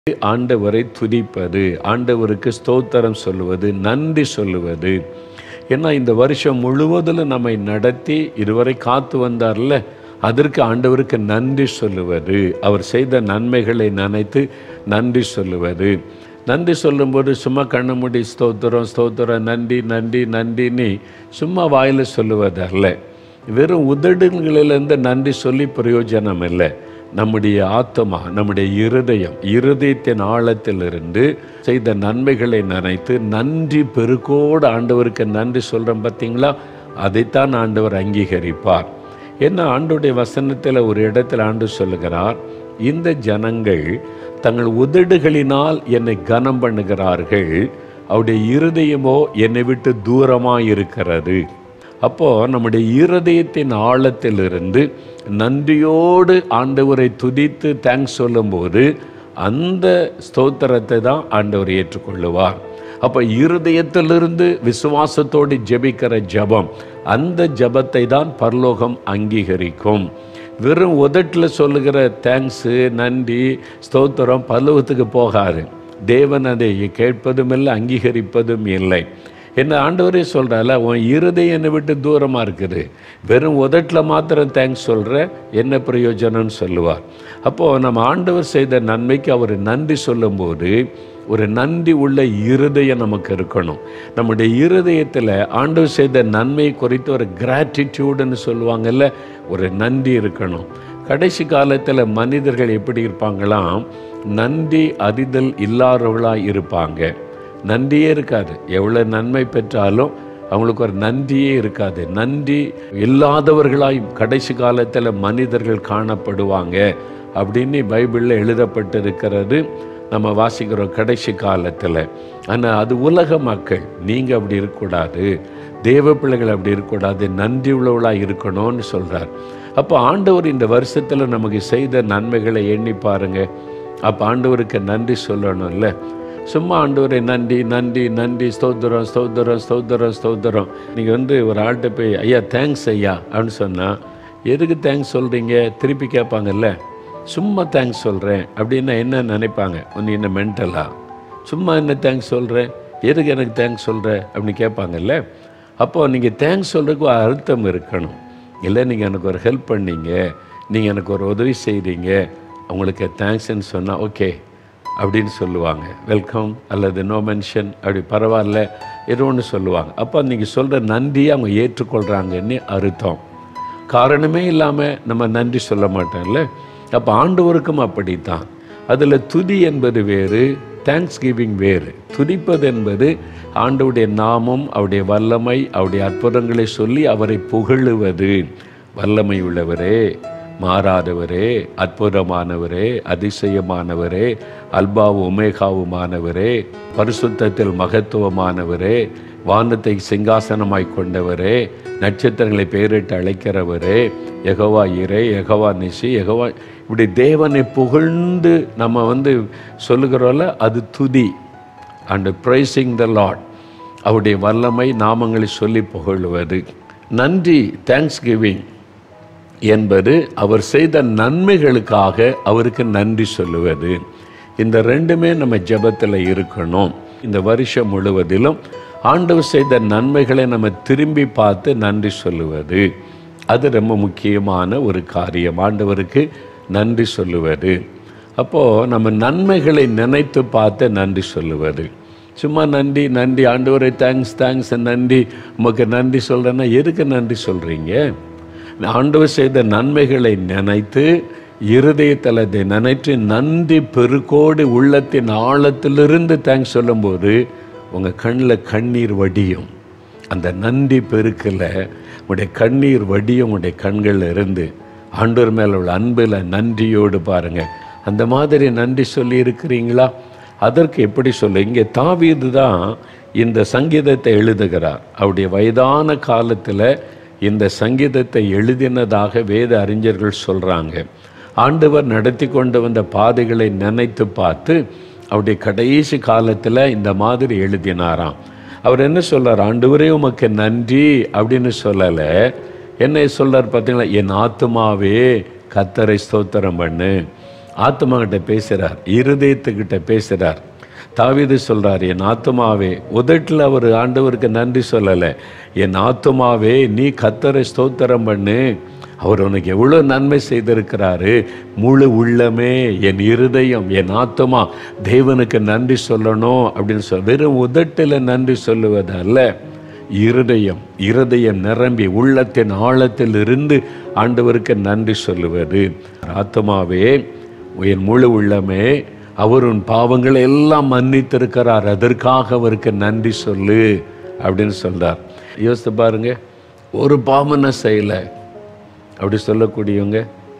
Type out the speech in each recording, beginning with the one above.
ஆண்டவரை துதிப்பது ஆண்டவருக்கு ஸ்தோத்திரம் சொல்லுவது நன்றி சொல்லுவது ஏன்னா இந்த வருஷம் முழுவதிலும் நம்மை நடத்தி இதுவரை காத்து வந்தார்ல அதற்கு ஆண்டவருக்கு நன்றி சொல்லுவது அவர் செய்த நன்மைகளை நினைத்து நன்றி சொல்லுவது நன்றி சொல்லும்போது சும்மா கண்ண மூடி ஸ்தோத்திரம் ஸ்தோத்திரம் நன்றி நன்றி நன்றின்னு சும்மா வாயில் சொல்லுவதல்ல வெறும் உதடுகளிலிருந்து நன்றி சொல்லி பிரயோஜனம் இல்லை நம்முடைய ஆத்மா நம்முடைய இருதயம் இருதயத்தின் ஆழத்திலிருந்து செய்த நன்மைகளை நினைத்து நன்றி பெருக்கோடு ஆண்டவருக்கு நன்றி சொல்கிறோம் பார்த்தீங்களா அதைத்தான் ஆண்டவர் அங்கீகரிப்பார் என்ன ஆண்டுடைய வசனத்தில் ஒரு இடத்தில் ஆண்டு சொல்லுகிறார் இந்த ஜனங்கள் தங்கள் உதடுகளினால் என்னை கனம் பண்ணுகிறார்கள் அவருடைய இருதயமோ என்னை விட்டு தூரமாக இருக்கிறது அப்போ நம்முடைய இருதயத்தின் ஆழத்திலிருந்து நன்றியோடு ஆண்டவரை துதித்து தேங்க்ஸ் சொல்லும்போது அந்த ஸ்தோத்திரத்தை தான் ஆண்டவர் ஏற்றுக்கொள்ளுவார் அப்போ இருதயத்திலிருந்து விசுவாசத்தோடு ஜெபிக்கிற ஜபம் அந்த ஜபத்தை தான் பரலோகம் அங்கீகரிக்கும் வெறும் உதட்டில் சொல்லுகிற தேங்க்ஸு நன்றி ஸ்தோத்திரம் பல்லவத்துக்கு போகாது தேவன் அதை கேட்பதும் இல்லை அங்கீகரிப்பதும் இல்லை என்ன ஆண்டவரே சொல்கிறால உன் இருதயம் என்னை விட்டு தூரமாக இருக்குது வெறும் உதட்டில் மாத்திரம் தேங்க்ஸ் சொல்கிற என்ன பிரயோஜனம்னு சொல்லுவார் அப்போது நம்ம ஆண்டவர் செய்த நன்மைக்கு அவர் நன்றி சொல்லும்போது ஒரு நன்றி உள்ள இருதயம் நமக்கு இருக்கணும் நம்முடைய இருதயத்தில் ஆண்டவர் செய்த நன்மை குறித்து ஒரு கிராட்டிடியூடுன்னு சொல்லுவாங்கல்ல ஒரு நன்றி இருக்கணும் கடைசி காலத்தில் மனிதர்கள் எப்படி இருப்பாங்களாம் நன்றி அறிதல் இல்லாதவர்களாக இருப்பாங்க நன்றியே இருக்காது எவ்வளோ நன்மை பெற்றாலும் அவங்களுக்கு ஒரு நன்றியே இருக்காது நன்றி இல்லாதவர்களாய் கடைசி காலத்தில் மனிதர்கள் காணப்படுவாங்க அப்படின்னு பைபிளில் எழுதப்பட்டிருக்கிறது நம்ம வாசிக்கிறோம் கடைசி காலத்தில் ஆனால் அது உலக மக்கள் நீங்கள் அப்படி இருக்கக்கூடாது தேவ பிள்ளைகள் அப்படி இருக்கக்கூடாது நன்றி உள்ளவளாக இருக்கணும்னு சொல்கிறார் அப்போ ஆண்டவர் இந்த வருஷத்தில் நமக்கு செய்த நன்மைகளை எண்ணி பாருங்க அப்போ ஆண்டவருக்கு நன்றி சொல்லணும்ல சும்மா ஆண்டவரை நன்றி நன்றி நன்றி ஸ்தோத்திரம் ஸ்தோத்திரம் ஸ்தோத்திரம் ஸ்தோத்திரம் நீங்கள் வந்து ஒரு ஆள்கிட்ட போய் ஐயா தேங்க்ஸ் ஐயா அப்படின்னு சொன்னால் எதுக்கு தேங்க்ஸ் சொல்கிறீங்க திருப்பி கேட்பாங்கல்ல சும்மா தேங்க்ஸ் சொல்கிறேன் அப்படின்னா என்ன நினைப்பாங்க ஒன்று என்ன மென்டலா சும்மா என்ன தேங்க்ஸ் சொல்கிறேன் எதுக்கு எனக்கு தேங்க்ஸ் சொல்கிற அப்படின்னு கேட்பாங்கல்ல அப்போது நீங்கள் தேங்க்ஸ் சொல்கிறதுக்கு ஒரு அர்த்தம் இருக்கணும் இல்லை நீங்கள் எனக்கு ஒரு ஹெல்ப் பண்ணீங்க நீங்கள் எனக்கு ஒரு உதவி செய்கிறீங்க உங்களுக்கு தேங்க்ஸ்ன்னு சொன்னால் ஓகே அப்படின்னு சொல்லுவாங்க வெல்கம் அல்லது நோ மென்ஷன் அப்படி பரவாயில்ல ஏதோ ஒன்று சொல்லுவாங்க அப்போ நீங்கள் சொல்கிற நன்றியை அவங்க ஏற்றுக்கொள்கிறாங்கன்னு அர்த்தம் காரணமே இல்லாமல் நம்ம நன்றி சொல்ல மாட்டோம்ல அப்போ ஆண்டவருக்கும் அப்படித்தான் அதில் துதி என்பது வேறு தேங்க்ஸ் கிவிங் வேறு துதிப்பது என்பது ஆண்டவுடைய நாமம் அவருடைய வல்லமை அவருடைய அற்புதங்களை சொல்லி அவரை புகழுவது வல்லமை உள்ளவரே மாறாதவரே அற்புதமானவரே அதிசயமானவரே அல்பாவு உமேகாவுமானவரே பரிசுத்தத்தில் மகத்துவமானவரே வானத்தை சிங்காசனமாய் கொண்டவரே நட்சத்திரங்களை பெயரிட்டு அழைக்கிறவரே எகவா இறை எகவா நிசி எகவா இப்படி தேவனை புகழ்ந்து நம்ம வந்து சொல்லுகிறோம்ல அது துதி அண்ட் ப்ரைசிங் த லாட் அவருடைய வல்லமை நாமங்களை சொல்லி புகழுவது நன்றி தேங்க்ஸ் கிவிங் என்பது அவர் செய்த நன்மைகளுக்காக அவருக்கு நன்றி சொல்லுவது இந்த ரெண்டுமே நம்ம ஜெபத்தில் இருக்கணும் இந்த வருஷம் முழுவதிலும் ஆண்டவர் செய்த நன்மைகளை நம்ம திரும்பி பார்த்து நன்றி சொல்லுவது அது ரொம்ப முக்கியமான ஒரு காரியம் ஆண்டவருக்கு நன்றி சொல்லுவது அப்போது நம்ம நன்மைகளை நினைத்து பார்த்து நன்றி சொல்லுவது சும்மா நன்றி நன்றி ஆண்டவரை தேங்க்ஸ் தேங்க்ஸ் நன்றி உமக்கு நன்றி சொல்கிறேன்னா எதுக்கு நன்றி சொல்கிறீங்க ஆண்டவர் செய்த நன்மைகளை நினைத்து இருதயத்தில் அதை நினைத்து நன்றி பெருக்கோடு உள்ளத்தின் ஆழத்திலிருந்து தேங்க்ஸ் சொல்லும்போது உங்கள் கண்ணில் கண்ணீர் வடியும் அந்த நன்றி பெருக்கில் உங்களுடைய கண்ணீர் வடியும் உங்களுடைய கண்களில் இருந்து ஆண்டவர் மேலே உள்ள அன்பில் நன்றியோடு பாருங்கள் அந்த மாதிரி நன்றி சொல்லி இருக்கிறீங்களா அதற்கு எப்படி சொல்ல இங்கே தாவீது தான் இந்த சங்கீதத்தை எழுதுகிறார் அவருடைய வயதான காலத்தில் இந்த சங்கீதத்தை எழுதினதாக வேத அறிஞர்கள் சொல்கிறாங்க ஆண்டவர் நடத்தி கொண்டு வந்த பாதைகளை நினைத்து பார்த்து அவருடைய கடைசி காலத்தில் இந்த மாதிரி எழுதினாராம் அவர் என்ன சொல்றார் ஆண்டவரே உமக்கு நன்றி அப்படின்னு சொல்லலை என்ன சொல்றார் பார்த்தீங்களா என் ஆத்துமாவே கத்தரை ஸ்தோத்திரம் பண்ணு ஆத்மா கிட்ட பேசுகிறார் இருதயத்துக்கிட்ட பேசுகிறார் தாவீது சொல்றார் என் ஆத்துமாவே உதட்டில் அவர் ஆண்டவருக்கு நன்றி சொல்லலை என் ஆத்துமாவே நீ கத்தரை ஸ்தோத்திரம் பண்ணு அவர் உனக்கு எவ்வளோ நன்மை செய்திருக்கிறாரு முழு உள்ளமே என் இருதயம் என் ஆத்துமா தேவனுக்கு நன்றி சொல்லணும் அப்படின்னு சொல் வெறும் உதட்டில் நன்றி சொல்லுவது அல்ல இருதயம் இருதயம் நிரம்பி உள்ளத்தின் ஆழத்தில் இருந்து ஆண்டவருக்கு நன்றி சொல்லுவது ஆத்மாவே என் முழு உள்ளமே அவர் உன் பாவங்களை எல்லாம் மன்னித்திருக்கிறார் அதற்காக அவருக்கு நன்றி சொல்லு அப்படின்னு சொல்றார் யோசித்து பாருங்க ஒரு பாவம் நான் செய்யலை அப்படி சொல்லக்கூடியவங்க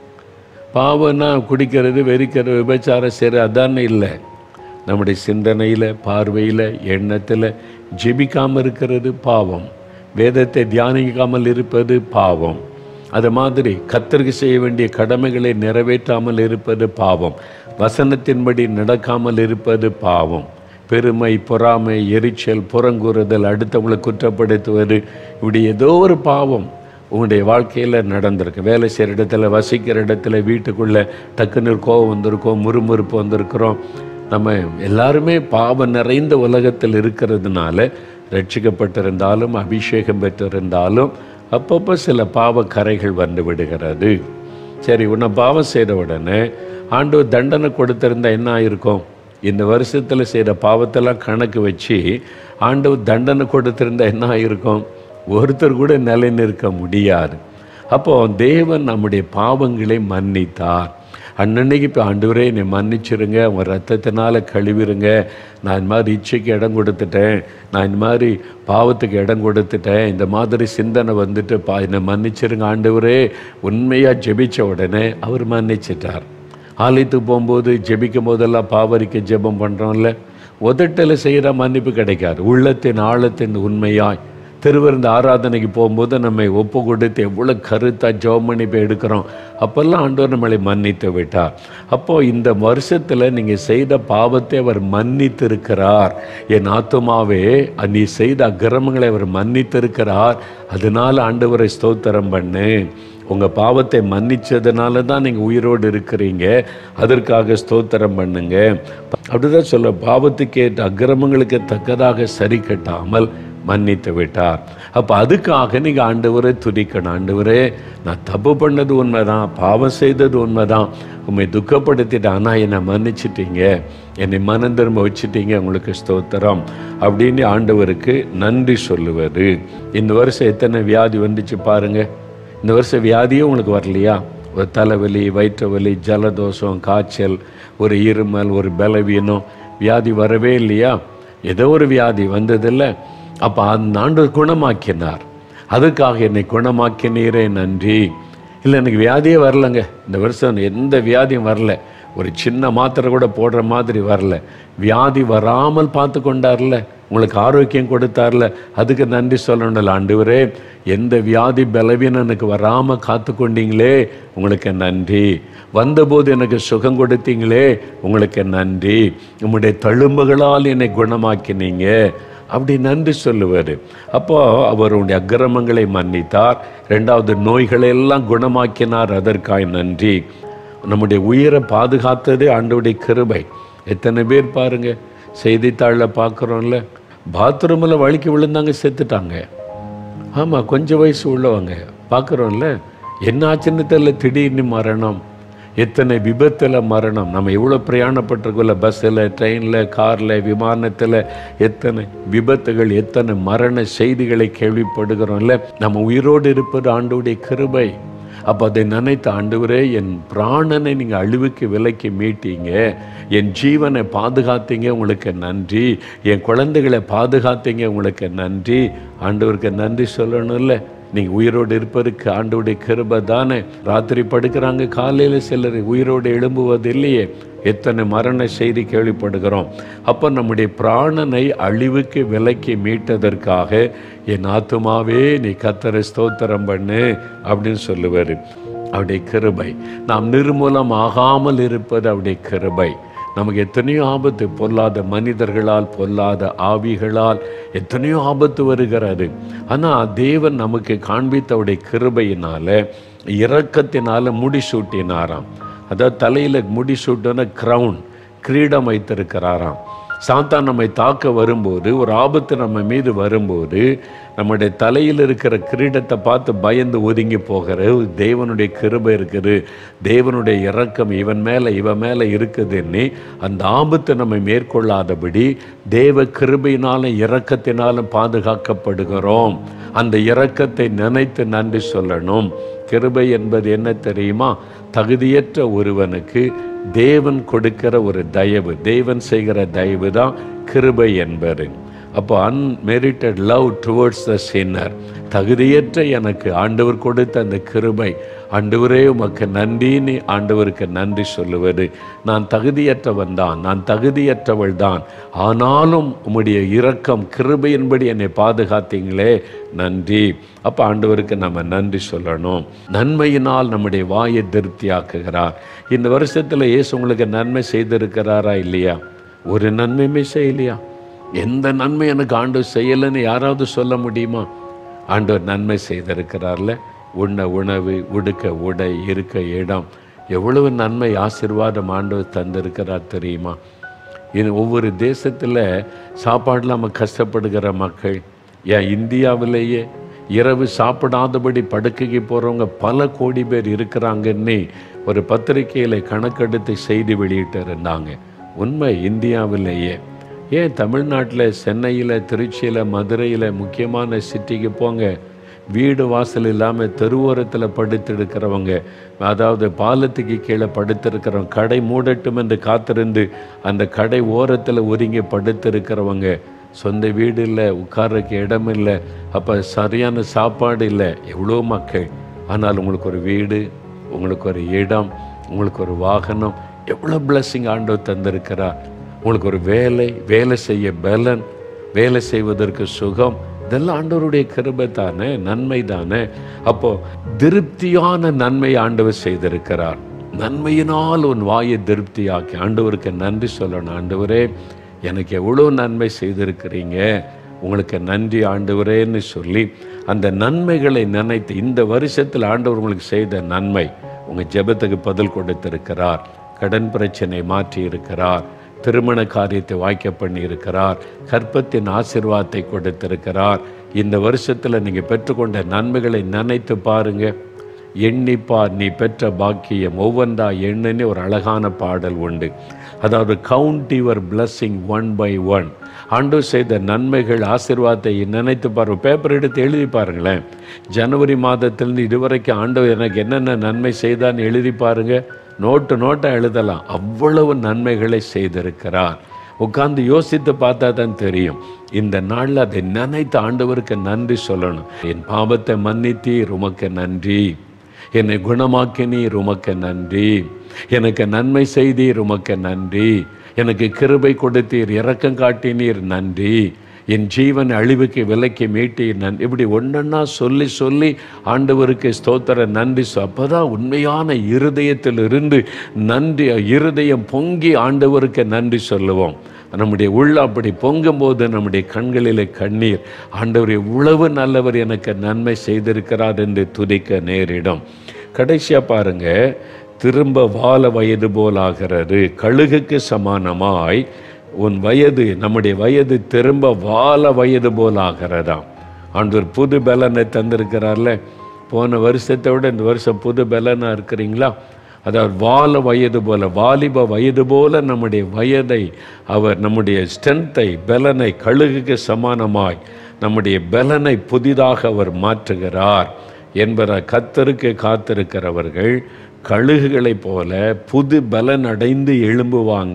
பாவம்னா குடிக்கிறது வெறிக்கிறது விபச்சாரம் செய்கிற அதானே இல்லை நம்முடைய சிந்தனையில் பார்வையில் எண்ணத்தில் ஜெபிக்காமல் இருக்கிறது பாவம் வேதத்தை தியானிக்காமல் இருப்பது பாவம் அது மாதிரி கத்தருக்கு செய்ய வேண்டிய கடமைகளை நிறைவேற்றாமல் இருப்பது பாவம் வசனத்தின்படி நடக்காமல் இருப்பது பாவம் பெருமை பொறாமை எரிச்சல் புறங்கூறுதல் அடுத்தவங்களை குற்றப்படுத்துவது இப்படி ஏதோ ஒரு பாவம் உங்களுடைய வாழ்க்கையில் நடந்திருக்கு வேலை செய்கிற இடத்துல வசிக்கிற இடத்துல வீட்டுக்குள்ளே டக்குன்னு கோவம் வந்திருக்கோம் முறுமுறுப்பு வந்திருக்கிறோம் நம்ம எல்லாருமே பாவம் நிறைந்த உலகத்தில் இருக்கிறதுனால ரட்சிக்கப்பட்டிருந்தாலும் அபிஷேகம் பெற்றிருந்தாலும் அப்பப்போ சில பாவ கரைகள் வந்து விடுகிறது சரி உன்னை பாவம் செய்த உடனே ஆண்டவர் தண்டனை கொடுத்திருந்தா என்ன ஆயிருக்கும் இந்த வருஷத்தில் செய்கிற பாவத்தெல்லாம் கணக்கு வச்சு ஆண்டவர் தண்டனை கொடுத்திருந்தா என்ன ஆயிருக்கும் ஒருத்தர் கூட நிலை நிற்க முடியாது அப்போ தேவன் நம்முடைய பாவங்களை மன்னித்தார் அன்னன்னைக்கு இப்போ ஆண்டவரே என்னை மன்னிச்சிருங்க உங்கள் ரத்தத்தினால கழுவிருங்க நான் இந்த மாதிரி இச்சைக்கு இடம் கொடுத்துட்டேன் நான் இந்த மாதிரி பாவத்துக்கு இடம் கொடுத்துட்டேன் இந்த மாதிரி சிந்தனை வந்துட்டு பா என்னை மன்னிச்சிருங்க ஆண்டவரே உண்மையாக ஜெபிச்ச உடனே அவர் மன்னிச்சிட்டார் ஆலயத்துக்கு போகும்போது ஜெபிக்கும் போதெல்லாம் பாவரிக்க ஜெபம் பண்ணுறோம்ல உதட்டில் செய்கிற மன்னிப்பு கிடைக்காது உள்ளத்தின் ஆழத்தின் உண்மையாய் திருவிருந்த ஆராதனைக்கு போகும்போது நம்மை ஒப்பு கொடுத்து எவ்வளோ கருத்தாக ஜெபம் பண்ணி போய் எடுக்கிறோம் அப்போல்லாம் ஆண்டவர் நம்மளை மன்னித்து விட்டார் அப்போது இந்த வருஷத்தில் நீங்கள் செய்த பாவத்தை அவர் மன்னித்திருக்கிறார் என் ஆத்துமாவே நீ செய்த அக்கிரமங்களை அவர் மன்னித்திருக்கிறார் அதனால் ஆண்டவரை ஸ்தோத்திரம் பண்ணு உங்கள் பாவத்தை மன்னிச்சதுனால தான் நீங்கள் உயிரோடு இருக்கிறீங்க அதற்காக ஸ்தோத்திரம் பண்ணுங்க அப்படிதான் சொல்ல பாவத்துக்கு ஏற்ற அக்கிரமங்களுக்கு தக்கதாக சரி கட்டாமல் மன்னித்து விட்டார் அப்போ அதுக்காக நீங்கள் ஆண்டவரை துதிக்கணும் ஆண்டவரே நான் தப்பு பண்ணது உண்மைதான் பாவம் செய்தது உண்மைதான் உண்மை துக்கப்படுத்திட்டு ஆனால் என்னை மன்னிச்சிட்டீங்க என்னை மனம் திரும்ப வச்சுட்டீங்க உங்களுக்கு ஸ்தோத்திரம் அப்படின்னு ஆண்டவருக்கு நன்றி சொல்லுவது இந்த வருஷம் எத்தனை வியாதி வந்துச்சு பாருங்கள் இந்த வருஷம் வியாதியே உங்களுக்கு வரலையா ஒரு தலைவலி வயிற்று வலி ஜலதோஷம் காய்ச்சல் ஒரு இருமல் ஒரு பலவீனம் வியாதி வரவே இல்லையா ஏதோ ஒரு வியாதி வந்ததில்லை அப்போ அந்த ஆண்டு குணமாக்கினார் அதுக்காக என்னை குணமாக்கினீரே நன்றி இல்லை எனக்கு வியாதியே வரலங்க இந்த வருஷம் எந்த வியாதியும் வரல ஒரு சின்ன மாத்திரை கூட போடுற மாதிரி வரல வியாதி வராமல் பார்த்து கொண்டார்ல உங்களுக்கு ஆரோக்கியம் கொடுத்தார்ல அதுக்கு நன்றி சொல்லணும்ல ஆண்டவரே எந்த வியாதி பலவீனம் எனக்கு வராமல் காத்து கொண்டீங்களே உங்களுக்கு நன்றி வந்தபோது எனக்கு சுகம் கொடுத்தீங்களே உங்களுக்கு நன்றி உங்களுடைய தழும்புகளால் என்னை குணமாக்கினீங்க அப்படி நன்றி சொல்லுவார் அப்போ அவருடைய அக்கிரமங்களை மன்னித்தார் ரெண்டாவது நோய்களை எல்லாம் குணமாக்கினார் அதற்காய் நன்றி நம்முடைய உயிரை பாதுகாத்ததே ஆண்டவுடைய கிருபை எத்தனை பேர் பாருங்க செய்தித்தாளில் பார்க்குறோம்ல பாத்ரூமில் வழுக்கி விழுந்தாங்க செத்துட்டாங்க ஆமாம் கொஞ்சம் வயசு உள்ளவங்க பார்க்குறோம்ல என்ன ஆச்சுன்னு தெரியல திடீர்னு மரணம் எத்தனை விபத்தில் மரணம் நம்ம எவ்வளோ பிரயாணப்பட்டிருக்கோம்ல பஸ்ஸில் ட்ரெயினில் காரில் விமானத்தில் எத்தனை விபத்துகள் எத்தனை மரண செய்திகளை கேள்விப்படுகிறோம்ல நம்ம உயிரோடு இருப்பது ஆண்டோடைய கிருபை அப்போ அதை நினைத்த ஆண்டவரே என் பிராணனை நீங்கள் அழிவுக்கு விலைக்கு மீட்டீங்க என் ஜீவனை பாதுகாத்தீங்க உங்களுக்கு நன்றி என் குழந்தைகளை பாதுகாத்தீங்க உங்களுக்கு நன்றி ஆண்டவருக்கு நன்றி சொல்லணும்ல நீங்கள் உயிரோடு இருப்பதற்கு ஆண்டோடைய கிருபை தானே ராத்திரி படுக்கிறாங்க காலையில் சிலர் உயிரோடு எழும்புவது இல்லையே எத்தனை மரண செய்தி கேள்விப்படுகிறோம் அப்போ நம்முடைய பிராணனை அழிவுக்கு விலைக்கு மீட்டதற்காக என் ஆத்துமாவே நீ கத்தரை ஸ்தோத்திரம் பண்ணு அப்படின்னு சொல்லுவார் அவருடைய கிருபை நாம் நிர்மூலம் ஆகாமல் இருப்பது அவருடைய கிருபை நமக்கு எத்தனையோ ஆபத்து பொல்லாத மனிதர்களால் பொல்லாத ஆவிகளால் எத்தனையோ ஆபத்து வருகிறது ஆனால் தேவன் நமக்கு காண்பித்தவுடைய கிருபையினால இரக்கத்தினால முடிசூட்டினாராம் அதாவது தலையில் முடி சுட்டன க்ரௌன் கிரீடம் வைத்திருக்கிறாராம் சாத்தான் நம்மை தாக்க வரும்போது ஒரு ஆபத்து நம்ம மீது வரும்போது நம்முடைய தலையில் இருக்கிற கிரீடத்தை பார்த்து பயந்து ஒதுங்கி போகிற தேவனுடைய கிருபை இருக்குது தேவனுடைய இரக்கம் இவன் மேலே இவன் மேலே இருக்குதுன்னு அந்த ஆபத்து நம்மை மேற்கொள்ளாதபடி தேவ கிருபையினாலும் இரக்கத்தினாலும் பாதுகாக்கப்படுகிறோம் அந்த இரக்கத்தை நினைத்து நன்றி சொல்லணும் கிருபை என்பது என்ன தெரியுமா தகுதியற்ற ஒருவனுக்கு தேவன் கொடுக்கிற ஒரு தயவு தேவன் செய்கிற தயவு தான் கிருபை என்பது அப்போ unmerited love towards the sinner தகுதியற்ற எனக்கு ஆண்டவர் கொடுத்த அந்த கிருபை ஆண்டவரே உமக்கு நன்றின்னு ஆண்டவருக்கு நன்றி சொல்லுவது நான் தகுதியற்றவன் தான் நான் தகுதியற்றவள் தான் ஆனாலும் உம்முடைய இரக்கம் கிருபையின்படி என்னை பாதுகாத்தீங்களே நன்றி அப்போ ஆண்டவருக்கு நம்ம நன்றி சொல்லணும் நன்மையினால் நம்முடைய வாயை திருப்தியாக்குகிறார் இந்த வருஷத்தில் இயேசு உங்களுக்கு நன்மை செய்திருக்கிறாரா இல்லையா ஒரு நன்மையுமே செய்யலையா எந்த நன்மை எனக்கு ஆண்டவர் செய்யலைன்னு யாராவது சொல்ல முடியுமா ஆண்டவர் நன்மை செய்திருக்கிறார்ல உண்ண உணவு உடுக்க உடை இருக்க இடம் எவ்வளவு நன்மை ஆசீர்வாதம் ஆண்டவர் தந்திருக்கிறார் தெரியுமா இது ஒவ்வொரு தேசத்தில் சாப்பாடு இல்லாமல் கஷ்டப்படுகிற மக்கள் ஏன் இந்தியாவிலேயே இரவு சாப்பிடாதபடி படுக்கைக்கு போகிறவங்க பல கோடி பேர் இருக்கிறாங்கன்னு ஒரு பத்திரிகையில் கணக்கெடுத்து செய்தி வெளியிட்டு இருந்தாங்க உண்மை இந்தியாவிலேயே ஏன் தமிழ்நாட்டில் சென்னையில் திருச்சியில் மதுரையில் முக்கியமான சிட்டிக்கு போங்க வீடு வாசல் இல்லாமல் தெருவோரத்தில் படுத்திருக்கிறவங்க அதாவது பாலத்துக்கு கீழே படுத்திருக்கிறவங்க கடை மூடட்டும் என்று காத்திருந்து அந்த கடை ஓரத்தில் ஒதுங்கி படுத்திருக்கிறவங்க சொந்த வீடு இல்லை உட்கார்றதுக்கு இடம் இல்லை அப்போ சரியான சாப்பாடு இல்லை எவ்வளோ மக்கள் ஆனால் உங்களுக்கு ஒரு வீடு உங்களுக்கு ஒரு இடம் உங்களுக்கு ஒரு வாகனம் எவ்வளோ பிளஸ்ஸிங் ஆண்டவர் தந்திருக்கிறார் உங்களுக்கு ஒரு வேலை வேலை செய்ய பலன் வேலை செய்வதற்கு சுகம் இதெல்லாம் ஆண்டவருடைய கிருபை தானே நன்மை தானே அப்போ திருப்தியான நன்மை ஆண்டவர் செய்திருக்கிறார் நன்மையினால் உன் வாயை திருப்தியாக்கி ஆண்டவருக்கு நன்றி சொல்லணும் ஆண்டவரே எனக்கு எவ்வளோ நன்மை செய்திருக்கிறீங்க உங்களுக்கு நன்றி ஆண்டவரேன்னு சொல்லி அந்த நன்மைகளை நினைத்து இந்த வருஷத்தில் ஆண்டவர் உங்களுக்கு செய்த நன்மை உங்கள் ஜெபத்துக்கு பதில் கொடுத்திருக்கிறார் கடன் பிரச்சனை மாற்றி இருக்கிறார் திருமண காரியத்தை வாய்க்க பண்ணி இருக்கிறார் கற்பத்தின் ஆசிர்வாதத்தை கொடுத்திருக்கிறார் இந்த வருஷத்தில் நீங்கள் பெற்றுக்கொண்ட நன்மைகளை நினைத்து பாருங்க எண்ணிப்பார் நீ பெற்ற பாக்கியம் ஒவ்வொன்றா எண்ணுன்னு ஒரு அழகான பாடல் உண்டு அதாவது count your blessing one by one ஆண்டு செய்த நன்மைகள் ஆசிர்வாதத்தை நினைத்து பாருங்க பேப்பர் எடுத்து எழுதி பாருங்களேன் ஜனவரி மாதத்திலிருந்து இதுவரைக்கும் ஆண்டவர் எனக்கு என்னென்ன நன்மை செய்தான்னு எழுதி பாருங்க நோட்டு நோட்டாக எழுதலாம் அவ்வளவு நன்மைகளை செய்திருக்கிறார் உட்கார்ந்து யோசித்து பார்த்தா தான் தெரியும் இந்த நாளில் அதை நினைத்து ஆண்டவருக்கு நன்றி சொல்லணும் என் பாவத்தை மன்னித்தீர் உமக்கு நன்றி என்னை குணமாக்கினீர் உமக்கு நன்றி எனக்கு நன்மை செய்தீர் உமக்கு நன்றி எனக்கு கிருபை கொடுத்தீர் இரக்கம் காட்டினீர் நன்றி என் ஜீவன் அழிவுக்கு விலைக்கு மீட்டீர் நன் இப்படி ஒன்றொன்னா சொல்லி சொல்லி ஆண்டவருக்கு ஸ்தோத்திர நன்றி சொ- அப்பதான் உண்மையான இருதயத்தில் இருந்து நன்றி இருதயம் பொங்கி ஆண்டவருக்கு நன்றி சொல்லுவோம் நம்முடைய உள்ள அப்படி பொங்கும்போது நம்முடைய கண்களிலே கண்ணீர் ஆண்டவர் எவ்வளவு நல்லவர் எனக்கு நன்மை செய்திருக்கிறார் என்று துதிக்க நேரிடும் கடைசியாக பாருங்க திரும்ப வாழ வயது போல் ஆகிறது கழுகுக்கு சமானமாய் உன் வயது நம்முடைய வயது திரும்ப வாழ வயது போல் ஆகிறதாம் ஆண்டவர் புது பலனை தந்திருக்கிறார்ல போன வருஷத்தை விட இந்த வருஷம் புது பலனாக இருக்கிறீங்களா அதாவது வால வயது போல வாலிப வயது போல நம்முடைய வயதை அவர் நம்முடைய ஸ்ட்ரென்த்தை பலனை கழுகுக்கு சமானமாய் நம்முடைய பலனை புதிதாக அவர் மாற்றுகிறார் என்பதை கத்தருக்கு காத்திருக்கிறவர்கள் கழுகுகளைப் போல புது பலன் அடைந்து எழும்புவாங்க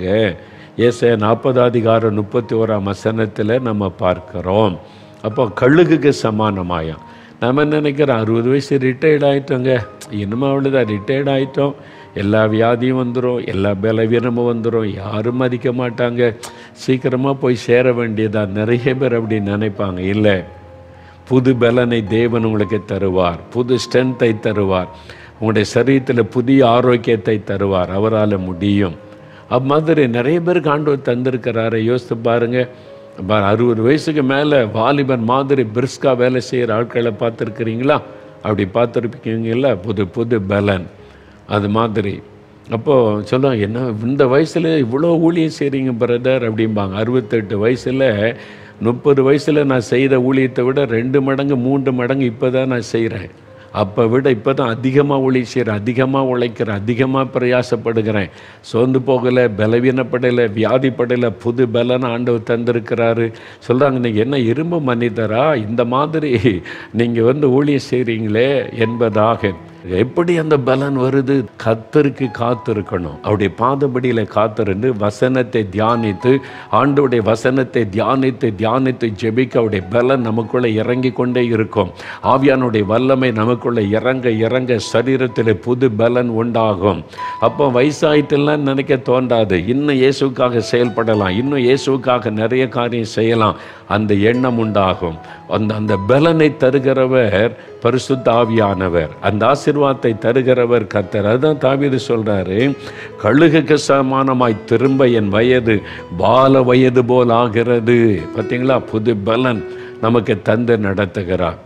ஏச நாற்பது அதிகாரம் முப்பத்தி ஓராம் வசனத்தில் நம்ம பார்க்கிறோம் அப்போ கழுகுக்கு சமானமாயம் நம்ம நினைக்கிறோம் அறுபது வயசு ரிட்டையர்ட் ஆகிட்டோங்க இன்னும் அவ்வளோதான் ரிட்டையர்ட் ஆகிட்டோம் எல்லா வியாதியும் வந்துடும் எல்லா பலவீனமும் வந்துடும் யாரும் மதிக்க மாட்டாங்க சீக்கிரமாக போய் சேர வேண்டியதா நிறைய பேர் அப்படி நினைப்பாங்க இல்லை புது பலனை தேவன் உங்களுக்கு தருவார் புது ஸ்ட்ரென்த்தை தருவார் உங்களுடைய சரீரத்தில் புதிய ஆரோக்கியத்தை தருவார் அவரால் முடியும் அம்மாதிரி நிறைய பேருக்கு ஆண்டவர் தந்திருக்கிறாரு யோசித்து பாருங்க பா- அறுபது வயசுக்கு மேலே வாலிபன் மாதிரி பிரிஸ்கா வேலை செய்கிற ஆட்களை பார்த்துருக்கிறீங்களா அப்படி பார்த்துருப்பீங்களா புது புது பலன் அது மாதிரி அப்போது சொல்லுவாங்க என்ன இந்த வயசில் இவ்வளோ ஊழியம் செய்கிறீங்க பிரதர் அப்படிம்பாங்க அறுபத்தெட்டு வயசில் முப்பது வயசில் நான் செய்த ஊழியத்தை விட ரெண்டு மடங்கு மூன்று மடங்கு இப்போ தான் நான் செய்கிறேன் அப்போ விட இப்போ தான் அதிகமாக ஊழி செய்கிறேன் அதிகமாக உழைக்கிறேன் அதிகமாக பிரயாசப்படுகிறேன் சோர்ந்து போகலை பலவீனப்படலை வியாதிப்படலை புது பலன் ஆண்டவர் தந்திருக்கிறாரு சொல்கிறாங்க நீங்கள் என்ன இரும்பு மனிதரா இந்த மாதிரி நீங்கள் வந்து ஊழியம் செய்கிறீங்களே என்பதாக எப்படி அந்த பலன் வருது கத்தருக்கு காத்திருக்கணும் அவருடைய பாதபடியில் காத்திருந்து வசனத்தை தியானித்து ஆண்டோடைய வசனத்தை தியானித்து தியானித்து ஜெபிக்க அவருடைய பலன் நமக்குள்ளே இறங்கி கொண்டே இருக்கும் ஆவியானுடைய வல்லமை நமக்குள்ளே இறங்க இறங்க சரீரத்தில் புது பலன் உண்டாகும் அப்போ வயசாயிட்டுலாம் நினைக்க தோன்றாது இன்னும் இயேசுக்காக செயல்படலாம் இன்னும் இயேசுக்காக நிறைய காரியம் செய்யலாம் அந்த எண்ணம் உண்டாகும் அந்த அந்த பலனை தருகிறவர் பரிசுத்த ஆவியானவர் அந்த ஆசிர்வாதத்தை தருகிறவர் கத்தர் அதுதான் தாவீது சொல்றாரு கழுகுக்கு சமானமாய் திரும்ப என் வயது பால வயது போல் ஆகிறது பார்த்தீங்களா புது பலன் நமக்கு தந்து நடத்துகிறார்